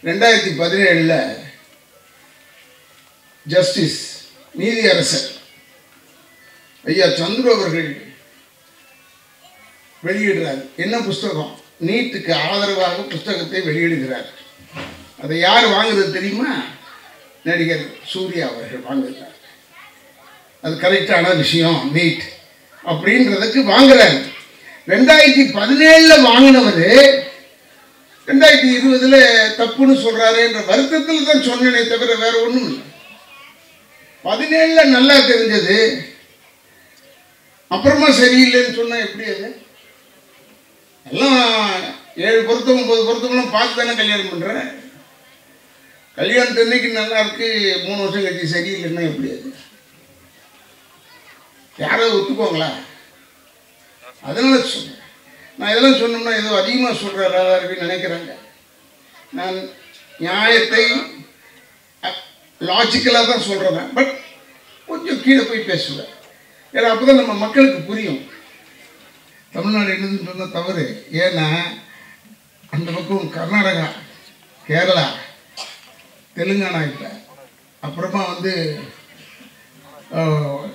ரெண்டாயிரத்தி பதினேழில் ஜஸ்டிஸ் நீதியரசர் ஐயா சந்துரு அவர்கள் வெளியிடுறார் என்ன புஸ்தகம் நீட்டுக்கு ஆதரவாக புஸ்தகத்தை வெளியிடுகிறார் அதை யார் வாங்குறது தெரியுமா நடிகர் சூர்யா அவர்கள் வாங்குகிறார் அது கரெக்டான விஷயம் நீட் அப்படின்றதுக்கு வாங்குறாரு ரெண்டாயிரத்தி பதினேழில் வாங்கினவர் ரெண்டாயிரத்தி இருபதுல தப்புன்னு சொல்றாருன்ற வருத்தத்தில் தான் சொன்னேனே தவிர வேற ஒன்றும் இல்லை பதினேழுல நல்லா தெரிஞ்சது அப்புறமா சரியில்லைன்னு சொன்னா எப்படி அது எல்லாம் ஏழு பொருத்தம் ஒன்பது பொருத்தம்லாம் பார்த்து தானே கல்யாணம் பண்றேன் கல்யாணத்தன்னைக்கு நல்லா இருக்கு மூணு வருஷம் கழிச்சு சரியில்லைன்னா எப்படி அது யாராவது ஒத்துக்குவாங்களா அதனால சொல்றேன் நான் இதெல்லாம் சொன்னோம்னா ஏதோ அதிகமாக சொல்கிற ராதாரவின்னு நினைக்கிறாங்க நான் நியாயத்தை லாஜிக்கலாக தான் சொல்கிறேன் பட் கொஞ்சம் கீழே போய் பேசுவேன் ஏன்னா அப்போ தான் நம்ம மக்களுக்கு புரியும் தமிழ்நாடு என்னதுன்னு சொன்னால் தவறு ஏன்னா அந்த பக்கம் கர்நாடகா கேரளா தெலுங்கானா இப்போ அப்புறமா வந்து ஆஹ்,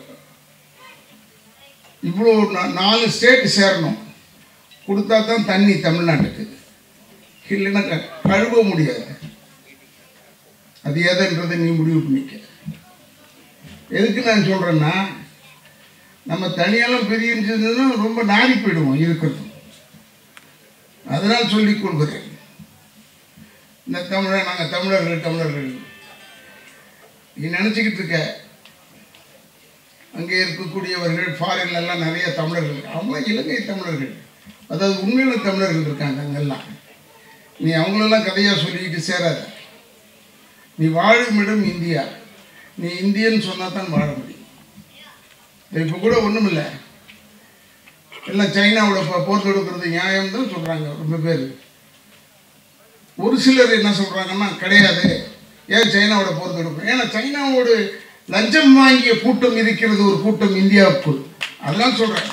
இவ்வளோ நா- நாலு ஸ்டேட் சேரணும் கொடுத்தா தான் தண்ணி தமிழ்நாட்டுக்கு இல்லைன்னா க- கழுவ முடியாது அது எதுன்றதை நீ முடிவு பண்ணிக்க எதுக்கு நான் சொல்கிறேன்னா நம்ம தனியெல்லாம் பிரிஞ்சிருந்ததுன்னா ரொம்ப நாடி போயிடுவோம் இருக்கிறது அதனால் சொல்லிக் கொள்கிறேன் இந்த தமிழர் நாங்கள் தமிழர்கள் தமிழர்கள் நீ நினச்சிக்கிட்டு இருக்க அங்கே இருக்கக்கூடியவர்கள் ஃபாரின்ல எல்லாம் நிறைய தமிழர்கள் அவங்களாம் இலங்கை தமிழர்கள் அதாவது உண்மையான தமிழர்கள் இருக்காங்க அங்கெல்லாம் நீ அவங்களெல்லாம் கதையாக சொல்லிக்கிட்டு சேராத நீ வாழும் இடம் இந்தியா நீ இந்தியன்னு சொன்னால் தான் வாழ முடியும் இப்போ கூட ஒன்றும் இல்லை எல்லாம் சைனாவோட போ- போர் தொடுக்கிறது நியாயம் தான் சொல்கிறாங்க ரொம்ப பேர் ஒரு சிலர் என்ன சொல்கிறாங்கன்னா கிடையாது ஏன் சைனாவோட போர் தொடுக்கும் ஏன்னா சைனாவோட லஞ்சம் வாங்கிய கூட்டம் இருக்கிறது ஒரு கூட்டம் இந்தியாவுக்கு அதெல்லாம் சொல்கிறேன்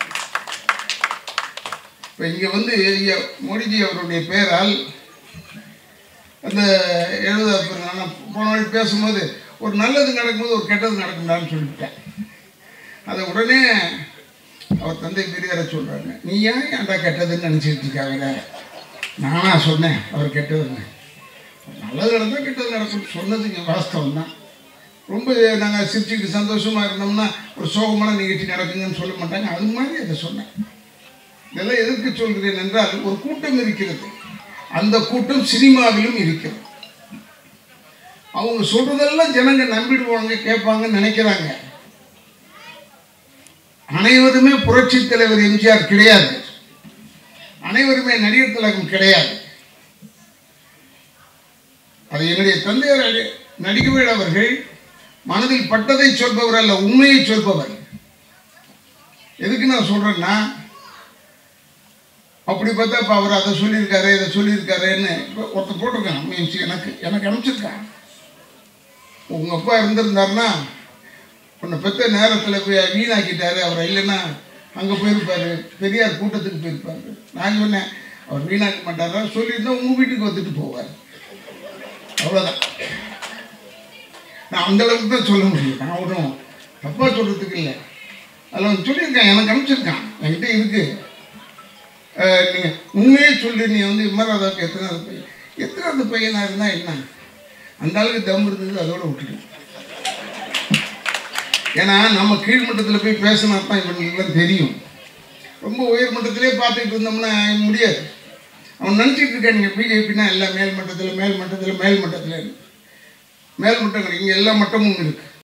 இப்போ இங்கே வந்து ஐயா மோடிஜி அவருடைய பெயரால் அந்த எழுத நான் போன வாட்டி பேசும்போது ஒரு நல்லது நடக்கும்போது ஒரு கெட்டது நடக்கும்டான்னு சொல்லிவிட்டேன் அதை உடனே அவர் தந்தை பெரியாரை சொல்கிறாங்க நீ ஏன் ஏன்டா கெட்டதுன்னு நினச்சிட்டு இருக்காங்க நானா சொன்னேன் அவர் கெட்டதுன்னு நல்லது நடந்தால் கெட்டது நடக்கும் சொன்னதுக்கு வாஸ்தவம் தான் ரொம்ப நாங்கள் சிரிச்சுக்கிட்டு சந்தோஷமாக இருந்தோம்னா ஒரு சோகமான நிகழ்ச்சி நடக்குங்கன்னு சொல்ல மாட்டாங்க அது மாதிரி அதை சொன்னேன் இதெல்லாம் எதற்கு சொல்கிறேன் என்றால் ஒரு கூட்டம் இருக்கிறது அந்த கூட்டம் சினிமாவிலும் இருக்கிறது அவங்க சொல்றதெல்லாம் ஜனங்க நம்பிடுவாங்க கேட்பாங்கன்னு நினைக்கிறாங்க அனைவருமே புரட்சி தலைவர் எம்ஜிஆர் கிடையாது அனைவருமே நடிகர் திலகம் கிடையாது அது என்னுடைய தந்தையார் அடி- நடிகவேல் அவர்கள் மனதில் பட்டதை சொல்பவர் அல்ல உண்மையை சொல்பவர் எதுக்கு நான் சொல்றேன்னா அப்படி பார்த்தா இப்போ அவர் அதை சொல்லியிருக்காரு இதை சொல்லியிருக்காருன்னு இப்போ ஒருத்தர் போட்டிருக்கான் மீன்ஸ் எனக்கு எனக்கு அனுப்பிச்சிருக்கான் உங்கள் அப்பா இருந்திருந்தாருன்னா உன்னை பெத்த நேரத்தில் போய் வீணாக்கிட்டாரு அவர் இல்லைன்னா அங்கே போயிருப்பாரு பெரியார் கூட்டத்துக்கு போயிருப்பாரு நான் சொன்னேன் அவர் வீணாக்க மாட்டாரா சொல்லியிருந்தா உங்கள் வீட்டுக்கு வந்துட்டு போவார் அவ்வளோதான் நான் அந்த அளவுக்கு தான் சொல்ல முடியும் நான் ஒன்றும் தப்பாக சொல்கிறதுக்கு இல்லை அதில் அவன் சொல்லியிருக்கான் எனக்கு அனுப்பிச்சிருக்கான் என்கிட்ட இருக்குது நீங்கள் உண்மையே சொல்லி நீ வந்து விமராதாவுக்கு எத்தனாவது பையன் எத்தனாவது பையனாக இருந்தால் என்ன அந்த அளவுக்கு தம் இருந்தது அதோட விட்டுட்டு ஏன்னா நம்ம கீழ்மட்டத்தில் போய் பேசினா தான் இவங்களுக்குலாம் தெரியும் ரொம்ப உயர் மட்டத்திலே பார்த்துக்கிட்டு இருந்தோம்னா முடியாது அவன் நினச்சிட்டு இருக்கான் நீங்கள் பிஜேபினா எல்லாம் மேல் மட்டத்தில் மேல் மட்டத்தில் மேல் மட்டத்தில் மேல் மட்டம் கிடையாது இங்கே எல்லா மட்டமும் இருக்குது